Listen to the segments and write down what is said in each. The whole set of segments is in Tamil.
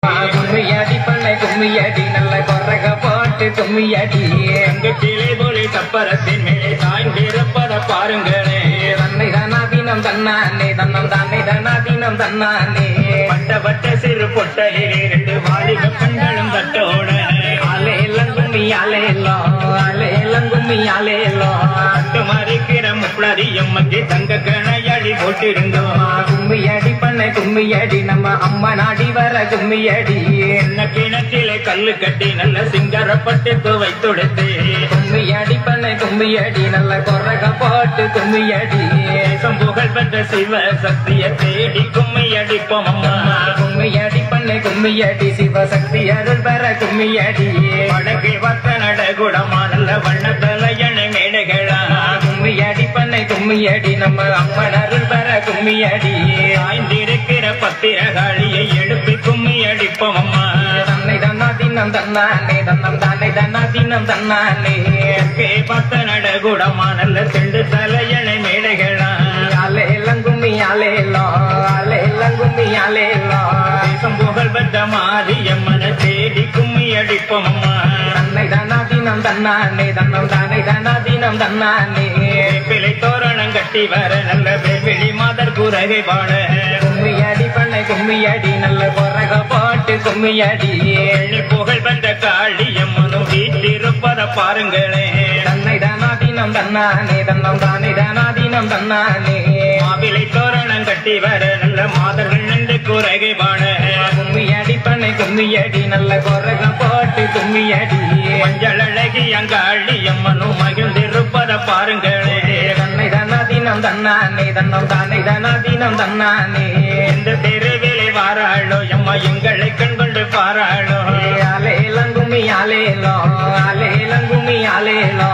கும்மியடி பண்ணை கும்மியடி நல்ல கொரக போட்டு கும்மியடி தங்கத்திலே போலி சப்பரத்தின் மேலே சாய்ந்திருப்பத பாருங்களே தன்னை தானா தினம் தன்னானே தன்னம் தானே தானா தினம் தன்னானே பட்ட பட்ட சிறு பொட்டலிலே ரெண்டு வாலிப பெண்களும் தட்டோட ஆலே எல்லாம் கும்மி ஆலே எல்லாம் ஆலே எல்லாம் கும்மி ஆலே எல்லாம் பட்டு மறிக்கிற முப்பளரி எம்மக்கு தங்க கணையடி போட்டிருந்தோம் கும்மியடி பண்ணை கும்மியடி நம்ம அம்மா நாடி வர கும்மியடி என்ன கிணற்றிலே கல்லு கட்டி நல்ல சிங்கரப்பட்டு துவை தொடுத்து கும்மியடி பண்ணை கும்மியடி நல்ல கொரக போட்டு கும்மியடி தேசம் புகழ் பெற்ற சிவ சக்திய தேடி கும்மி அடிப்போம் அம்மா கும்மியடி பண்ணை கும்மியடி சிவசக்தி அருள் பெற கும்மியடி வடக்கு வத்த நடகுடமா நல்ல வண்ண தலையணை மேடைகளா கும்மியடி பண்ணை கும்மியடி நம்ம அம்மன் அருள் பெற கும்மியடி சாய்ந்திருக்கிற பத்திரகாளியை எழுப்பி கும்மி அடிப்போம் அம்மா தன்னை தன்னா தின்னம் தன்னானே தன்னம் தானே தன்னா தின்னம் தன்னானே தெற்கே பத்த நடகுடமா நல்ல திண்டு தலையணை மேடைகளா ஆலே எல்லாம் கும்மி ஆலேலோ ஆலே எல்லாம் கும்மி ஆலேலோ தேசம் புகழ் பெற்ற மாரியம்மனை தேடி கும்மி அடிப்போம் அம்மா தன்னை தானா தினம் தன்னானே தன்னம் தானே தானா தினம் தன்னானே பிள்ளை தோரணம் கட்டி வர நல்ல வெளி மாதர் குரகை பாட கும்மியடி பண்ணை கும்மியடி நல்ல கொரக போட்டு கும்மியடி எள்ளி புகழ் பெற்ற காளியம்மனும் வீட்டிருப்பத பாருங்களே தன்னை தானா தினம் தன்னானே தன்னம் தானே தானா தினம் தன்னானே மாவிலை தோரணம் கட்டி வர நல்ல மாதர்கள் நின்று குரகை பாட கும்மியடி பண்ணை கும்மியடி நல்ல கொரக போட்டு கும்மியடி மஞ்சள் அழகி அங்காளியம்மனும் மகிழ்ந்திருப்பத பாருங்களே தன்னை தானா தினம் தன்னானே தன்னம் தானே தானா தினம் தன்னானே இந்த தெருவிலை வாராளோ எம்மா எங்களை கண்கொண்டு பாராளோ ஆலேலம் கும்மி ஆலேலோ ஆலேலம் கும்மி ஆலேலோ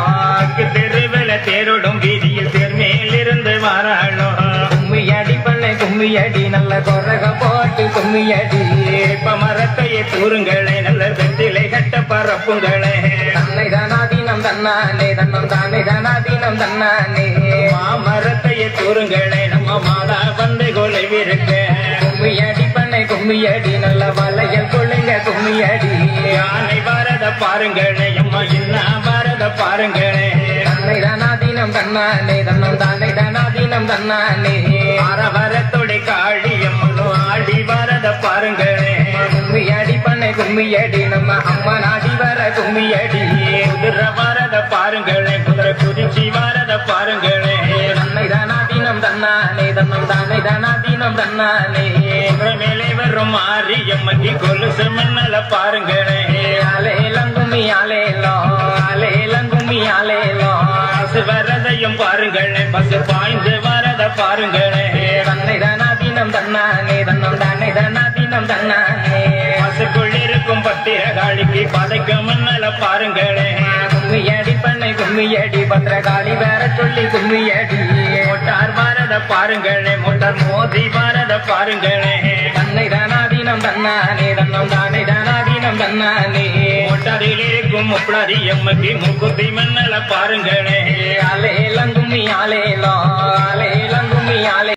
தெருவில தேரோடும் வீதியில் தேர்மேலிருந்து வாராளோ கும்மியடி பண்ணை கும்மியடி நல்ல கொரக போட்டு கும்மியடி இப்ப மரத்தையே தூருங்களே நல்ல வெற்றிலை கட்ட பரப்புங்களே தன்னை தானா தினம் தன்னானே தன்னம் தானே தானா தினம் தன்னானே மாமரத்தையே தூருங்களே நம்ம மாதா வந்து கொலைவிருக்க கும்மியடி பண்ணை கும்மியடி நல்ல வளையல் கொள்ளுங்க கும்மியடி யானை வரத பாருங்களே அம்மா என்ன வரத பாருங்களே தன்னை தானா தினம் தன்னானே தன்னம் தானே தானா தினம் தன்னானே ஆரவரத்தோட காளி அம்மனும் ஆடி வரத பாருங்களே கும்மியடி பண்ணை கும்மியடி நம்ம அம்மா நாடி வர கும்மியடி குதிரை வரத பாருங்களே குதிரை குதிச்சி வரத பாருங்களே தன்னை தானா தினம் தன்னானே தன்னம் தானே தானா தினம் தன்னானே குதிரை மேலே வரும் மாரியம்மதி கொலுசு மின்னல பாருங்களே ஆலேலம் கும்மி ஆலேலோ ஆலேலம் கும்மி ஆலேலோ பசு வரதையும் பாருங்களே பசு பாய்ந்து வரத பாருங்களே தன்னை தானா தினம் தன்னானே தன்னம் தானே தானா தினம் தன்னானே பசுக்குள் இருக்கும் பத்திரகாளிக்கு பதைக்க மின்னல பாருங்களே கும்மியடி பண்ணை கும்மியடி பத்திரகாளி வேற சொல்லி கும்மியடி மோட்டார் வரத பாருங்களே மோட்டார் மோதி வரத பாருங்களே தன்னை தானா தினம் தன்னானே தன்னம் தானே தானா தினம் தன்னானே மோட்டாரில் இருக்கும் முப்பளரி எம்மக்கு முக்குத்தி மின்னல பாருங்களே ஆலேலம் கும்மி ஆலேலோ ஆலேலம் கும்மி ஆலே